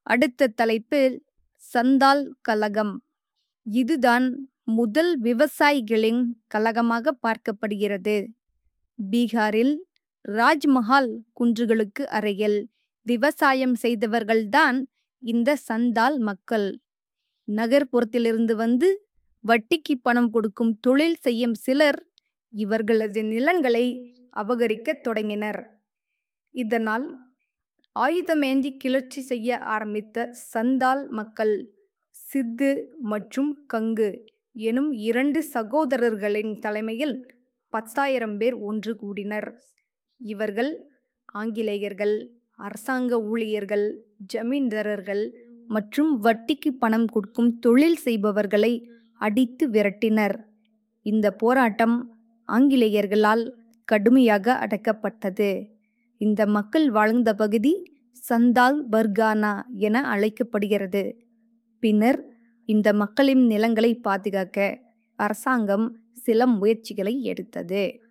அடுத்த தலைப்பு சந்தால் கலகம் இதுதான் முதல் விவசாயிகளின் கலகமாக பார்க்கப்படுகிறது பீகாரில் ராஜ்மஹால் குன்றுகளுக்கு அருகில் விவசாயம் செய்தவர்கள்தான் இந்த சந்தால் மக்கள் நகர்ப்புறத்திலிருந்து வந்து வட்டிக்கு பணம் கொடுக்கும் தொழில் செய்யும் சிலர் இவர்களது நிலங்களை அபகரிக்கத் தொடங்கினர் இதனால் ஆயுதமேந்தி கிளர்ச்சி செய்ய ஆரம்பித்த சந்தால் மக்கள் சித்து மற்றும் கங்கு எனும் இரண்டு சகோதரர்களின் தலைமையில் பத்தாயிரம் பேர் ஒன்று கூடினர் இவர்கள் ஆங்கிலேயர்கள் அரசாங்க ஊழியர்கள் ஜமீன்தாரர்கள் மற்றும் வட்டிக்கு பணம் கொடுக்கும் தொழில் செய்பவர்களை அடித்து விரட்டினர் இந்த போராட்டம் ஆங்கிலேயர்களால் கடுமையாக அடக்கப்பட்டது இந்த மக்கள் வாழ்ந்த பகுதி சந்தால் பர்கானா என அழைக்கப்படுகிறது பின்னர் இந்த மக்களின் நிலங்களை பாதுகாக்க அரசாங்கம் சில முயற்சிகளை எடுத்தது